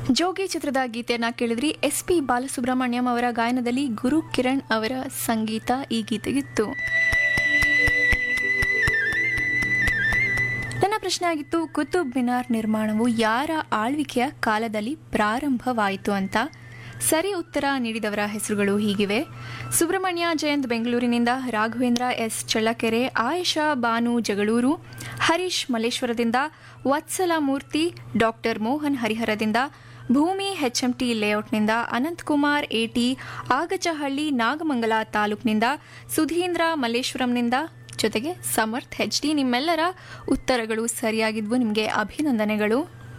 ಜೋಗಿ ಚಿತ್ರದ ಗೀತೆಯನ್ನ ಕೇಳಿದ್ರಿ ಎಸ್ ಪಿ ಬಾಲಸುಬ್ರಹ್ಮಣ್ಯಂ ಅವರ ಗಾಯನದಲ್ಲಿ ಗುರು ಕಿರಣ್ ಅವರ ಸಂಗೀತ ಈ ಗೀತೆಗಿತ್ತು ನನ್ನ ಪ್ರಶ್ನೆ ಆಗಿತ್ತು ಕುತುಬ್ ಮಿನಾರ್ ನಿರ್ಮಾಣವು ಯಾರ ಆಳ್ವಿಕೆಯ ಕಾಲದಲ್ಲಿ ಪ್ರಾರಂಭವಾಯಿತು ಅಂತ ಸರಿ ಉತ್ತರ ನೀಡಿದವರ ಹೆಸರುಗಳು ಹೀಗಿವೆ ಸುಬ್ರಹ್ಮಣ್ಯ ಜಯಂತ್ ಬೆಂಗಳೂರಿನಿಂದ ರಾಘವೇಂದ್ರ ಎಸ್ ಚಳ್ಳಕೆರೆ ಆಯಷಾ ಬಾನು ಜಗಳೂರು ಹರೀಶ್ ಮಲ್ಲೇಶ್ವರದಿಂದ ವತ್ಸಲ ಮೂರ್ತಿ ಡಾಕ್ಟರ್ ಮೋಹನ್ ಹರಿಹರದಿಂದ ಭೂಮಿ ಹೆಚ್ಎಂಟಿ ಲೇಔಟ್ನಿಂದ ಅನಂತಕುಮಾರ್ ಎಟಿ ಆಗಚಹಳ್ಳಿ ನಾಗಮಂಗಲ ತಾಲೂಕಿನಿಂದ ಸುಧೀಂದ್ರ ಮಲ್ಲೇಶ್ವರಂನಿಂದ ಜೊತೆಗೆ ಸಮರ್ಥ್ ಹೆಚ್ ಡಿ ನಿಮ್ಮೆಲ್ಲರ ಉತ್ತರಗಳು ಸರಿಯಾಗಿದ್ವು ನಿಮಗೆ ಅಭಿನಂದನೆಗಳು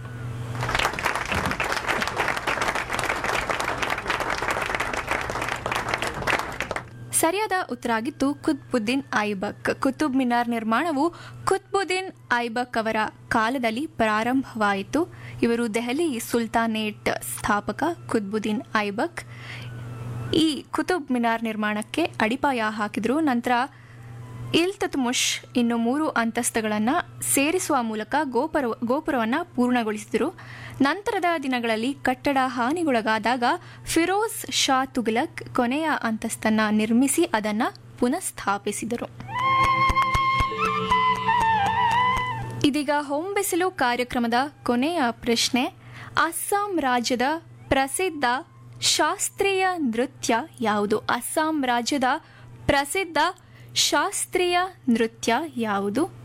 ಸರಿಯಾದ ಉತ್ತರ ಆಗಿತ್ತು ಕುತ್ಬುದ್ದೀನ್ ಐಬಕ್ ಕುತುಬ್ ಮಿನಾರ್ ನಿರ್ಮಾಣವು ಕುತ್ಬುದ್ದೀನ್ ಐಬಕ್ ಅವರ ಕಾಲದಲ್ಲಿ ಪ್ರಾರಂಭವಾಯಿತು ಇವರು ದೆಹಲಿ ಸುಲ್ತಾನೇಟ್ ಸ್ಥಾಪಕ ಕುತ್ಬುದ್ದೀನ್ ಐಬಕ್ ಈ ಕುತುಬ್ ಮಿನಾರ್ ನಿರ್ಮಾಣಕ್ಕೆ ಅಡಿಪಾಯ ಹಾಕಿದ್ರು ನಂತರ ಇಲ್ತತ್ಮುಷ್ ಇನ್ನು ಮೂರು ಅಂತಸ್ತುಗಳನ್ನು ಸೇರಿಸುವ ಮೂಲಕ ಗೋಪುರ ಗೋಪುರವನ್ನು ಪೂರ್ಣಗೊಳಿಸಿದರು ನಂತರದ ದಿನಗಳಲ್ಲಿ ಕಟ್ಟಡ ಹಾನಿಗೊಳಗಾದಾಗ ಫಿರೋಜ್ ಶಾ ತುಘಲಕ್ ಕೊನೆಯ ಅಂತಸ್ತನ್ನ ನಿರ್ಮಿಸಿ ಅದನ್ನು ಪುನಃಸ್ಥಾಪಿಸಿದರು ಇದೀಗ ಹೊಂಬೆಸಲು ಕಾರ್ಯಕ್ರಮದ ಕೊನೆಯ ಪ್ರಶ್ನೆ ಅಸ್ಸಾಂ ರಾಜ್ಯದ ಪ್ರಸಿದ್ಧ ಶಾಸ್ತ್ರೀಯ ನೃತ್ಯ ಯಾವುದು ಅಸ್ಸಾಂ ರಾಜ್ಯದ ಪ್ರಸಿದ್ಧ ಶಾಸ್ತ್ರೀಯ ನೃತ್ಯ ಯಾವುದು